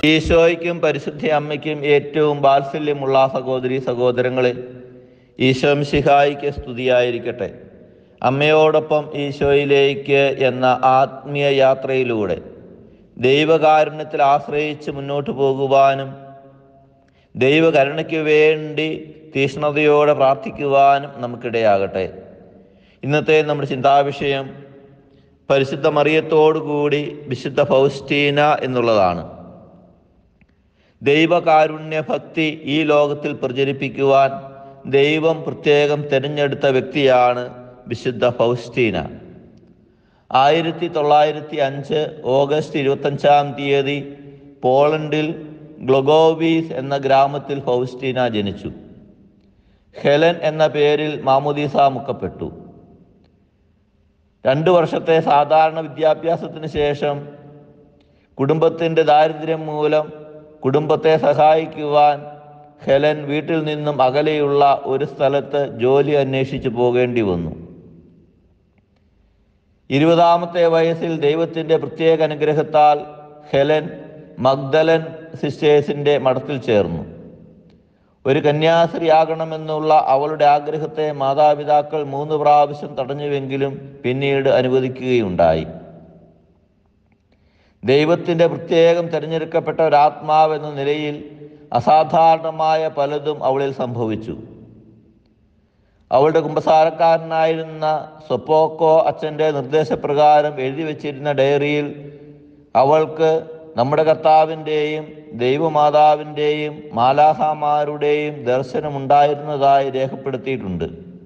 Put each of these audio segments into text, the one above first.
ഈശോയ്ക്കും പരിശുദ്ധ അമ്മയ്ക്കും ഏറ്റവും വാത്സല്യമുള്ള സഹോദരി സഹോദരങ്ങളെ ഈശോ ശിഹായിക്ക് സ്തുതിയായിരിക്കട്ടെ അമ്മയോടൊപ്പം ഈശോയിലേക്ക് എന്ന ആത്മീയ യാത്രയിലൂടെ ദൈവകാരുണ്യത്തിൽ ആശ്രയിച്ച് മുന്നോട്ട് പോകുവാനും ദൈവകരുണയ്ക്ക് വേണ്ടി തീഷ്ണതയോടെ പ്രാർത്ഥിക്കുവാനും നമുക്കിടയാകട്ടെ ഇന്നത്തെ നമ്മുടെ ചിന്താവിഷയം പരിശുദ്ധ മറിയത്തോടുകൂടി വിശുദ്ധ ഫൗസ്റ്റീന എന്നുള്ളതാണ് ദൈവകാരുണ്യ ഭക്തി ഈ ലോകത്തിൽ പ്രചരിപ്പിക്കുവാൻ ദൈവം പ്രത്യേകം തിരഞ്ഞെടുത്ത വ്യക്തിയാണ് വിശുദ്ധ ഫൗസ്റ്റീന ആയിരത്തി തൊള്ളായിരത്തി അഞ്ച് ഓഗസ്റ്റ് ഇരുപത്തഞ്ചാം തീയതി പോളണ്ടിൽ ഗ്ലൊഗോവീസ് എന്ന ഗ്രാമത്തിൽ ഫൗസ്റ്റീന ജനിച്ചു ഹെലൻ എന്ന പേരിൽ മാമുദീസ മുക്കപ്പെട്ടു രണ്ടു വർഷത്തെ സാധാരണ വിദ്യാഭ്യാസത്തിന് ശേഷം കുടുംബത്തിൻ്റെ ദാരിദ്ര്യം മൂലം കുടുംബത്തെ സഹായിക്കുവാൻ ഹെലൻ വീട്ടിൽ നിന്നും അകലെയുള്ള ഒരു സ്ഥലത്ത് ജോലി അന്വേഷിച്ചു പോകേണ്ടി വന്നു ഇരുപതാമത്തെ വയസ്സിൽ ദൈവത്തിൻ്റെ പ്രത്യേക അനുഗ്രഹത്താൽ ഹെലൻ മഗ്ദലൻ സിസ്റ്റേഴ്സിൻ്റെ മഠത്തിൽ ചേർന്നു ഒരു കന്യാസ്ത്രീയാകണമെന്നുള്ള അവളുടെ ആഗ്രഹത്തെ മാതാപിതാക്കൾ മൂന്ന് പ്രാവശ്യം തടഞ്ഞുവെങ്കിലും പിന്നീട് അനുവദിക്കുകയുണ്ടായി ദൈവത്തിൻ്റെ പ്രത്യേകം തിരഞ്ഞെടുക്കപ്പെട്ട ഒരാത്മാവെന്ന നിലയിൽ അസാധാരണമായ പലതും അവളിൽ സംഭവിച്ചു അവളുടെ കുമ്പസാരക്കാരനായിരുന്ന സൊപ്പോക്കോ അച്ഛൻ്റെ നിർദ്ദേശപ്രകാരം എഴുതി വച്ചിരുന്ന ഡയറിയിൽ അവൾക്ക് നമ്മുടെ കർത്താവിൻ്റെയും ദൈവമാതാവിൻ്റെയും മാലാഹമാരുടെയും ദർശനമുണ്ടായിരുന്നതായി രേഖപ്പെടുത്തിയിട്ടുണ്ട്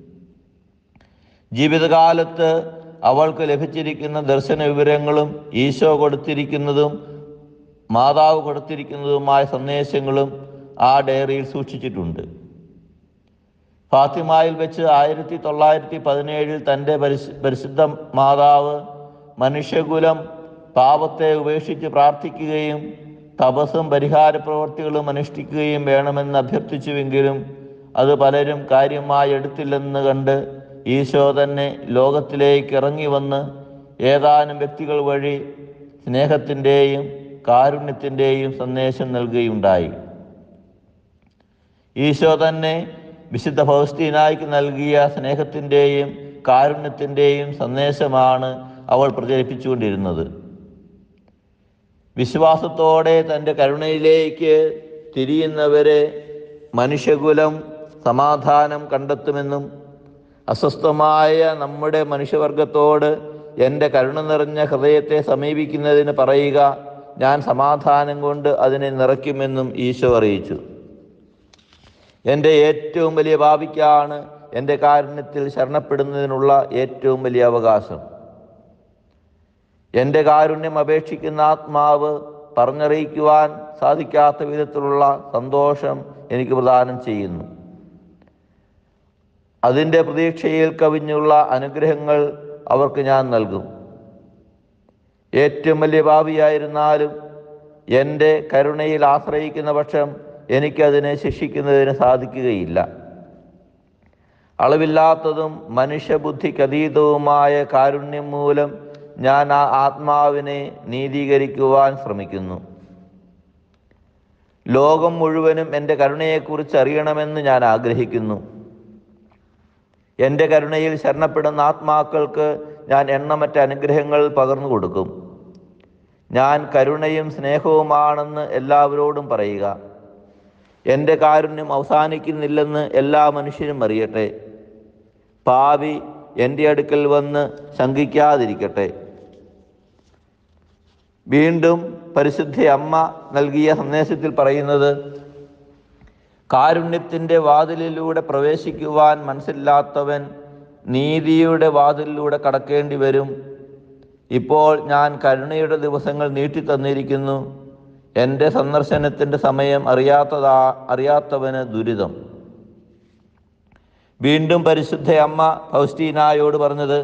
ജീവിതകാലത്ത് അവൾക്ക് ലഭിച്ചിരിക്കുന്ന ദർശന വിവരങ്ങളും ഈശോ കൊടുത്തിരിക്കുന്നതും മാതാവ് കൊടുത്തിരിക്കുന്നതുമായ സന്ദേശങ്ങളും ആ ഡയറിയിൽ സൂക്ഷിച്ചിട്ടുണ്ട് ഫാത്തിമായിൽ വെച്ച് ആയിരത്തി തൊള്ളായിരത്തി പതിനേഴിൽ തൻ്റെ പരിശു പരിശുദ്ധ മാതാവ് മനുഷ്യകുലം പാപത്തെ ഉപേക്ഷിച്ച് പ്രാർത്ഥിക്കുകയും തപസ്സും പരിഹാര പ്രവർത്തികളും അനുഷ്ഠിക്കുകയും വേണമെന്ന് അഭ്യർത്ഥിച്ചുവെങ്കിലും അത് പലരും കാര്യമായി എടുത്തില്ലെന്ന് കണ്ട് ഈശോ തന്നെ ലോകത്തിലേക്ക് ഇറങ്ങി വന്ന് ഏതാനും വ്യക്തികൾ വഴി സ്നേഹത്തിൻ്റെയും കാരുണ്യത്തിൻ്റെയും സന്ദേശം നൽകുകയുണ്ടായി ഈശോ തന്നെ വിശുദ്ധ ഫൗസ്തീനായിക്ക് നൽകിയ സ്നേഹത്തിൻ്റെയും കാരുണ്യത്തിൻ്റെയും സന്ദേശമാണ് അവൾ പ്രചരിപ്പിച്ചുകൊണ്ടിരുന്നത് വിശ്വാസത്തോടെ തൻ്റെ കരുണയിലേക്ക് തിരിയുന്നവരെ മനുഷ്യകുലം സമാധാനം കണ്ടെത്തുമെന്നും അസ്വസ്ഥമായ നമ്മുടെ മനുഷ്യവർഗത്തോട് എൻ്റെ കരുണ നിറഞ്ഞ ഹൃദയത്തെ സമീപിക്കുന്നതിന് പറയുക ഞാൻ സമാധാനം കൊണ്ട് അതിനെ നിറയ്ക്കുമെന്നും ഈശോ അറിയിച്ചു എൻ്റെ ഏറ്റവും വലിയ ഭാവിക്കാണ് എൻ്റെ കാരുണ്യത്തിൽ ശരണപ്പെടുന്നതിനുള്ള ഏറ്റവും വലിയ അവകാശം എൻ്റെ കാരുണ്യം അപേക്ഷിക്കുന്ന ആത്മാവ് പറഞ്ഞറിയിക്കുവാൻ സാധിക്കാത്ത വിധത്തിലുള്ള സന്തോഷം എനിക്ക് പ്രദാനം ചെയ്യുന്നു അതിൻ്റെ പ്രതീക്ഷയിൽ കവിഞ്ഞുള്ള അനുഗ്രഹങ്ങൾ അവർക്ക് ഞാൻ നൽകും ഏറ്റവും വലിയ ഭാവിയായിരുന്നാലും എൻ്റെ കരുണയിൽ ആശ്രയിക്കുന്ന പക്ഷം എനിക്കതിനെ ശിക്ഷിക്കുന്നതിന് സാധിക്കുകയില്ല അളവില്ലാത്തതും മനുഷ്യബുദ്ധിക്കതീതവുമായ കാരുണ്യം മൂലം ഞാൻ ആ ആത്മാവിനെ നീതീകരിക്കുവാൻ ശ്രമിക്കുന്നു ലോകം മുഴുവനും എൻ്റെ കരുണയെക്കുറിച്ച് അറിയണമെന്ന് ഞാൻ ആഗ്രഹിക്കുന്നു എൻ്റെ കരുണയിൽ ശരണപ്പെടുന്ന ആത്മാക്കൾക്ക് ഞാൻ എണ്ണമറ്റ അനുഗ്രഹങ്ങൾ പകർന്നു കൊടുക്കും ഞാൻ കരുണയും സ്നേഹവുമാണെന്ന് എല്ലാവരോടും പറയുക എൻ്റെ കാരുണ്യം അവസാനിക്കുന്നില്ലെന്ന് എല്ലാ മനുഷ്യരും അറിയട്ടെ പാവി എൻ്റെ അടുക്കൽ വന്ന് ശങ്കിക്കാതിരിക്കട്ടെ വീണ്ടും പരിശുദ്ധ അമ്മ നൽകിയ സന്ദേശത്തിൽ പറയുന്നത് കാരുണ്യത്തിൻ്റെ വാതിലിലൂടെ പ്രവേശിക്കുവാൻ മനസ്സില്ലാത്തവൻ നീതിയുടെ വാതിലിലൂടെ കടക്കേണ്ടി വരും ഇപ്പോൾ ഞാൻ കരുണയുടെ ദിവസങ്ങൾ നീട്ടിത്തന്നിരിക്കുന്നു എൻ്റെ സന്ദർശനത്തിൻ്റെ സമയം അറിയാത്തതാ അറിയാത്തവന് ദുരിതം വീണ്ടും പരിശുദ്ധ അമ്മ ഫൗസ്റ്റീനായോട് പറഞ്ഞത്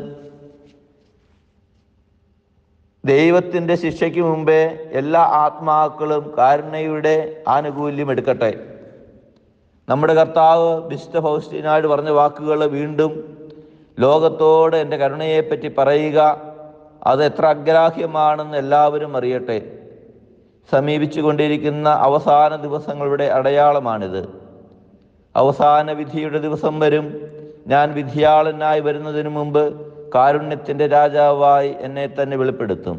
ദൈവത്തിൻ്റെ ശിക്ഷയ്ക്ക് മുമ്പേ എല്ലാ ആത്മാക്കളും കാരുണ്യയുടെ ആനുകൂല്യം എടുക്കട്ടെ നമ്മുടെ കർത്താവ് വിശുദ്ധ ഫൗസ്റ്റീനായോട് പറഞ്ഞ വാക്കുകൾ വീണ്ടും ലോകത്തോട് എൻ്റെ കരുണയെപ്പറ്റി പറയുക അത് എത്ര അഗ്രാഹ്യമാണെന്ന് എല്ലാവരും അറിയട്ടെ സമീപിച്ചുകൊണ്ടിരിക്കുന്ന അവസാന ദിവസങ്ങളുടെ അടയാളമാണിത് അവസാന വിധിയുടെ ദിവസം വരും ഞാൻ വിധിയാളനായി വരുന്നതിന് മുമ്പ് കാരുണ്യത്തിൻ്റെ രാജാവായി എന്നെ തന്നെ വെളിപ്പെടുത്തും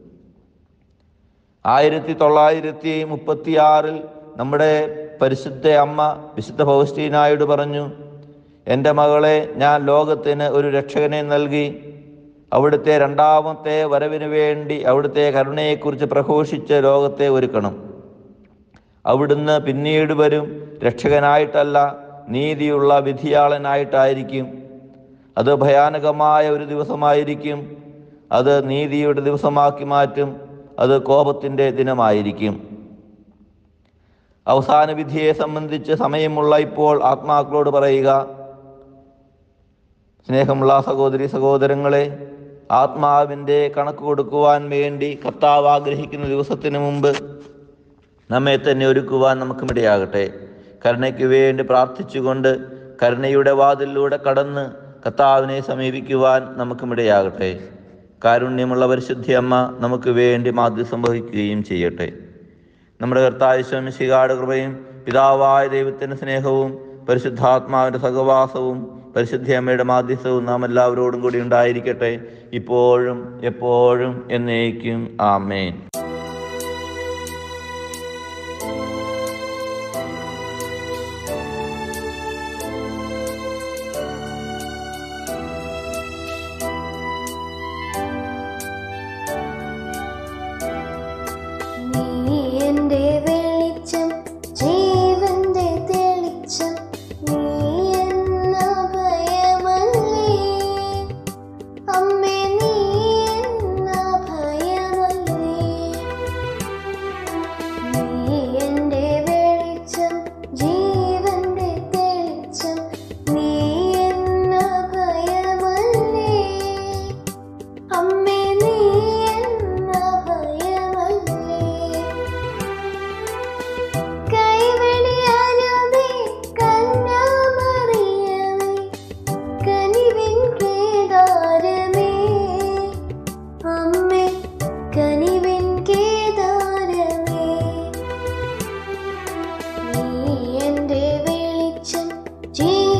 ആയിരത്തി തൊള്ളായിരത്തി മുപ്പത്തിയാറിൽ നമ്മുടെ പരിശുദ്ധ അമ്മ വിശുദ്ധ ഫൗസ്റ്റീനായോട് പറഞ്ഞു എൻ്റെ മകളെ ഞാൻ ലോകത്തിന് ഒരു രക്ഷകനെ നൽകി അവിടുത്തെ രണ്ടാമത്തെ വരവിന് വേണ്ടി അവിടുത്തെ കരുണയെക്കുറിച്ച് പ്രഘോഷിച്ച് ലോകത്തെ ഒരുക്കണം അവിടുന്ന് പിന്നീട് വരും രക്ഷകനായിട്ടല്ല നീതിയുള്ള വിധിയാളനായിട്ടായിരിക്കും അത് ഭയാനകമായ ഒരു ദിവസമായിരിക്കും അത് നീതിയുടെ ദിവസമാക്കി മാറ്റും അത് കോപത്തിൻ്റെ ദിനമായിരിക്കും അവസാന വിധിയെ സംബന്ധിച്ച് സമയമുള്ള ഇപ്പോൾ ആത്മാക്കളോട് പറയുക സ്നേഹമുള്ള സഹോദരി സഹോദരങ്ങളെ ആത്മാവിൻ്റെ കണക്ക് കൊടുക്കുവാൻ വേണ്ടി കർത്താവ് ആഗ്രഹിക്കുന്ന ദിവസത്തിന് മുമ്പ് നമ്മെ തന്നെ ഒരുക്കുവാൻ നമുക്കും ഇടയാകട്ടെ കരുണയ്ക്ക് വേണ്ടി പ്രാർത്ഥിച്ചുകൊണ്ട് കരുണയുടെ വാതിലൂടെ കടന്ന് കർത്താവിനെ സമീപിക്കുവാൻ നമുക്കും ഇടയാകട്ടെ കാരുണ്യമുള്ള പരിശുദ്ധി അമ്മ നമുക്ക് വേണ്ടി മാധ്യസം വഹിക്കുകയും ചെയ്യട്ടെ നമ്മുടെ കർത്താവ് ശമിശികാട് കൃപയും പിതാവായ ദൈവത്തിൻ്റെ സ്നേഹവും പരിശുദ്ധാത്മാവിൻ്റെ സഹവാസവും പരിശുദ്ധി അമ്മയുടെ മാധ്യസ്ഥവും നാം എല്ലാവരോടും കൂടി ഉണ്ടായിരിക്കട്ടെ ഇപ്പോഴും എപ്പോഴും എന്നേക്കും ആമേൻ നീ എൻ്റെ വെളിച്ചം ജീവന്റെ തെളിച്ചം നീ എന്ന ഭയമല്ലേ അമ്മേ നീ എന്ന ഭയമല്ലേ നീ എൻ്റെ വെളിച്ചം ജീവന്റെ തെളിച്ചം നീ എന്ന ഭയമല്ലേ അമ്മേ നീ എന്ന ഭയമല്ലേ കൈവെളിയാനമേ കന്യാമറിയമേ കനിവിൻ കേദാരമേ അമ്മേ കനിവിൻ കേദാരമേ നീ എൻ്റെ വെളിച്ചം ജീ